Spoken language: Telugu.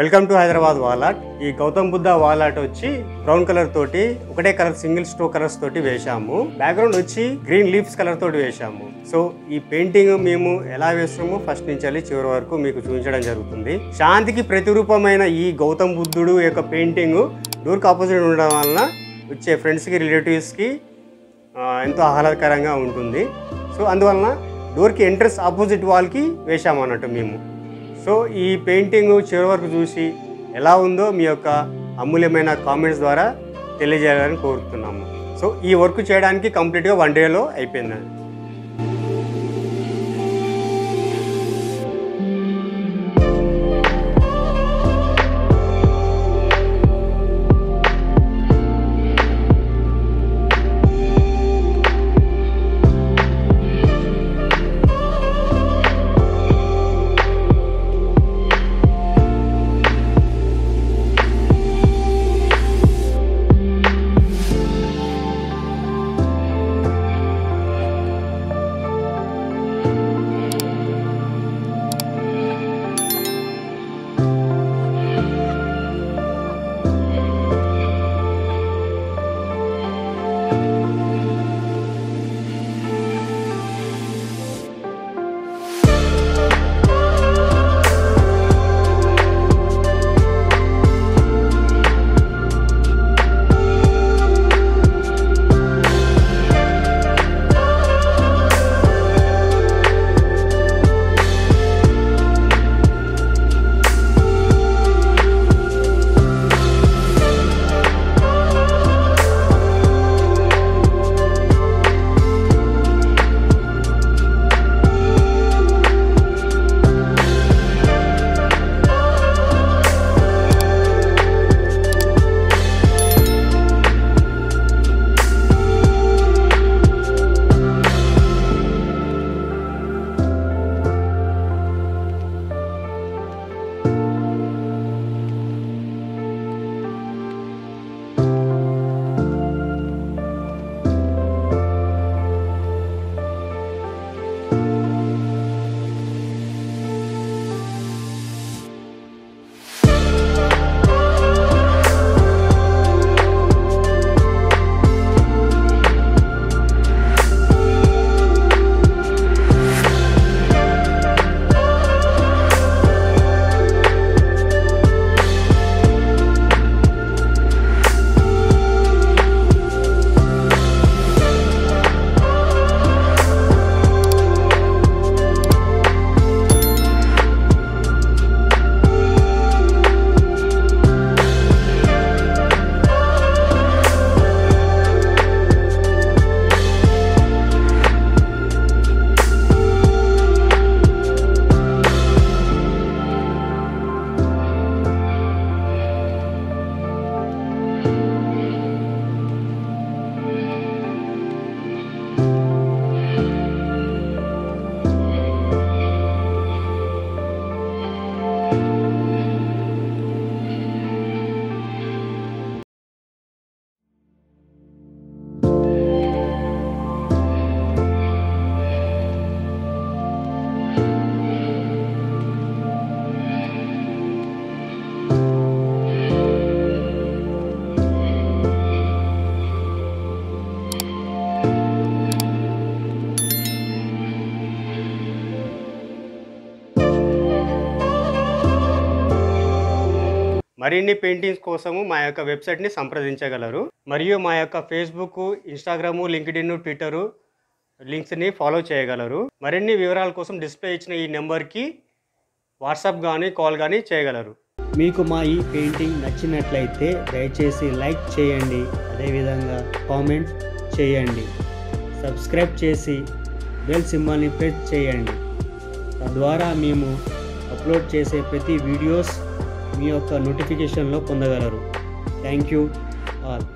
వెల్కమ్ టు హైదరాబాద్ వాలాట్ ఈ గౌతమ్ బుద్ధ వాలాట్ వచ్చి బ్రౌన్ కలర్ తోటి ఒకటే కలర్ సింగిల్ స్టో కలర్స్ తోటి వేశాము బ్యాక్గ్రౌండ్ వచ్చి గ్రీన్ లీవ్స్ కలర్ తోటి వేశాము సో ఈ పెయింటింగ్ మేము ఎలా వేస్తామో ఫస్ట్ నుంచి వెళ్ళి చివరి వరకు మీకు చూపించడం జరుగుతుంది శాంతికి ప్రతిరూపమైన ఈ గౌతమ్ బుద్ధుడు యొక్క పెయింటింగ్ డోర్కి ఆపోజిట్ ఉండడం వలన వచ్చే ఫ్రెండ్స్కి రిలేటివ్స్కి ఆ, ఎంతో ఆహ్లాదకరంగా ఉంటుంది సో అందువలన డోర్కి ఎంట్రన్స్ ఆపోజిట్ వాల్కి వేశామన్నట్టు మేము సో ఈ పెయింటింగ్ చివరి వరకు చూసి ఎలా ఉందో మీ యొక్క అమూల్యమైన కామెంట్స్ ద్వారా తెలియజేయాలని కోరుతున్నాము సో ఈ వర్క్ చేయడానికి కంప్లీట్గా వన్ డేలో అయిపోయిందండి మరిన్ని పెయింటింగ్స్ కోసము మా యొక్క వెబ్సైట్ని సంప్రదించగలరు మరియు మా యొక్క ఫేస్బుక్ ఇన్స్టాగ్రాము లింక్డ్ఇన్ ట్విట్టరు లింక్స్ని ఫాలో చేయగలరు మరిన్ని వివరాల కోసం డిస్ప్లే ఇచ్చిన ఈ నెంబర్కి వాట్సాప్ కానీ కాల్ కానీ చేయగలరు మీకు మా ఈ పెయింటింగ్ నచ్చినట్లయితే దయచేసి లైక్ చేయండి అదేవిధంగా కామెంట్ చేయండి సబ్స్క్రైబ్ చేసి బెల్ సింబల్ని ప్రెస్ చేయండి తద్వారా మేము అప్లోడ్ చేసే ప్రతి వీడియోస్ మీ యొక్క నోటిఫికేషన్లో పొందగలరు థ్యాంక్ యూ ఆల్